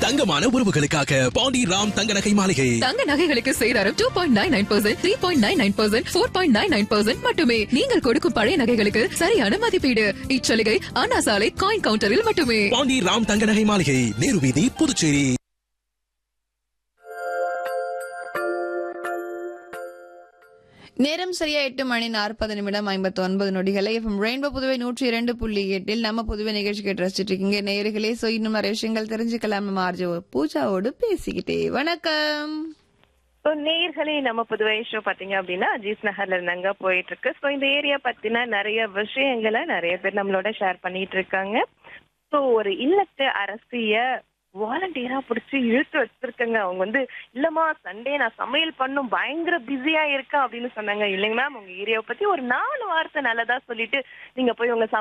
தங்கமான உறவுகளுக்காக பாண்டி ராம் தங்க நகை மாளிகை தங்க நகைகளுக்கு சேதாரம் two point nine nine percent three point nine nine percent four point nine nine percent மட்டுமே நீங்கள் கொடுக்கும் பழைய நகைகளுக்கு சரியான மதிப்பீடு இச்சலுகை அண்ணா சாலை காயின் கவுண்டரில் மட்டுமே பாண்டி ராம் தங்க நகை மாளிகை நேரு வீதி புதுச்சேரி நேரம் சரியா எட்டு மணி நாற்பது நிமிடம் ஐம்பத்தி ஒன்பது நொடிகளை எஃப்எம் ரெயின்போ புதுவை நூற்றி இரண்டு புள்ளி எட்டில் நம்ம புதுவை நிகழ்ச்சி கேட்டு ரசிச்சிட்டு இருக்கீங்க நேயர்களே சோ இன்னும் நிறைய விஷயங்கள் தெரிஞ்சுக்கலாம் நம்ம ஆர்ஜோ பூஜாவோடு பேசிக்கிட்டே வணக்கம் ஸோ நேர்களே நம்ம புதுவை ஷோ பாத்தீங்க அப்படின்னா அஜீஸ் நகர்ல இருந்தாங்க போயிட்டு இருக்கு ஸோ இந்த ஏரியா பத்தின நிறைய விஷயங்களை நிறைய பேர் நம்மளோட ஷேர் பண்ணிட்டு இருக்காங்க ஸோ ஒரு இல்லத்து அரசிய வாலண்டியரா பிடிச்சி இழுத்து வச்சிருக்கங்க அவங்க வந்து இல்லம்மா சண்டே நான் சமையல் பண்ணும் பயங்கர பிஸியா இருக்கேன் அப்படின்னு சொன்னாங்க இல்லைங்க மேம் உங்க ஏரியாவை பத்தி ஒரு நாலு வார்த்தை நல்லதா சொல்லிட்டு நீங்க போய் உங்க